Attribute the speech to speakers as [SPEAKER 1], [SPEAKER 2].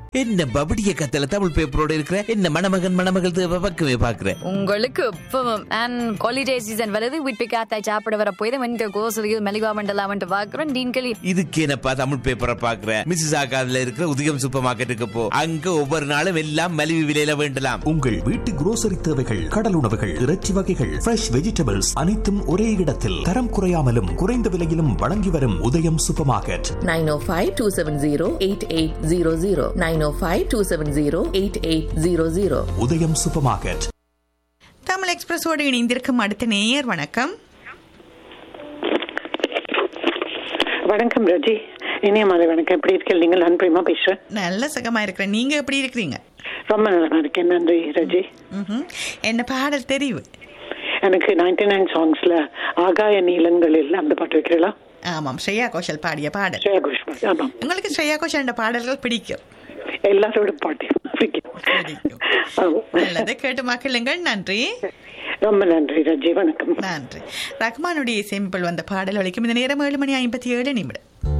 [SPEAKER 1] என்ன பபடிய கத்தல தமிழ் பேப்பரோட இருக்கிற என்ன மணமகன் மணமகள் தேவை பக்கமே பாக்குற
[SPEAKER 2] உங்களுக்கு இப்பவும் அண்ட் ஹாலிடே சீசன் வருது வீட்டு காத்தாய் சாப்பிட வர போய் தான் வந்து கோசலியில் மெலிவா மண்டலாமன்ட்டு பார்க்குறோம் டீன்களி
[SPEAKER 1] இதுக்கு என்னப்பா தமிழ் பேப்பரை பாக்குற மிஸ்ஸஸ் ஆகாதுல இருக்கிற உதயம் சூப்பர் மார்க்கெட்டுக்கு போ அங்க ஒவ்வொரு நாளும் எல்லாம் மலிவு விலையில வேண்டலாம்
[SPEAKER 3] உங்கள் வீட்டு குரோசரி தேவைகள் கடல் உணவுகள் இறைச்சி வகைகள் ஃப்ரெஷ் வெஜிடபிள்ஸ் அனைத்தும் ஒரே இடத்தில் தரம் குறையாமலும் குறைந்த விலையிலும் வழங்கி வரும் உதயம் சூப்பர் மார்க்கெட்
[SPEAKER 4] 905-270-8800 905-270-8800
[SPEAKER 3] உதயம் சூப்பர் மார்க்கெட்
[SPEAKER 5] தமிழ் எக்ஸ்பிரஸோடு இணைந்திருக்கும் அடுத்த நேயர் வணக்கம்
[SPEAKER 6] வணக்கம் ரஜி இனிய மாலை வணக்கம் எப்படி இருக்கீங்க நீங்கள் நான் பிரேமா பேசுறேன்
[SPEAKER 5] நல்ல சுகமா இருக்கிறேன் நீங்க எப்படி இருக்கிறீங்க
[SPEAKER 6] ரொம்ப நல்லா இருக்கேன் நன்றி ரஜி
[SPEAKER 5] ம்ஹும். என்ன பாடல் தெரிவு
[SPEAKER 6] எனக்கு நைன்டி நைன் சாங்ஸ்ல ஆகாய நீளங்களில் அந்த பாட்டு வைக்கிறீங்களா
[SPEAKER 5] ஆமாம் ஸ்ரேயா கோஷல் பாடிய பாடல்
[SPEAKER 6] ஸ்ரேயா கோஷ்பால் ஆமாம்
[SPEAKER 5] உங்களுக்கு ஸ்ரேயா கோஷல் பாடல்கள் பிடிக்கும்
[SPEAKER 6] எல்லாரோட பாட்டையும் பிடிக்கும்.
[SPEAKER 5] பிடிக்கும்.
[SPEAKER 6] ஆமா.
[SPEAKER 5] நல்லது கேட்டு மக்களுங்கள் நன்றி
[SPEAKER 6] ரொம்ப நன்றி ரஜி வணக்கம்
[SPEAKER 5] நன்றி ரஹ்மானுடைய இசையமைப்பில் வந்த பாடல் வலிக்கும் இந்த நேரம் ஏழு மணி ஐம்பத்தி ஏழு நிமிடம்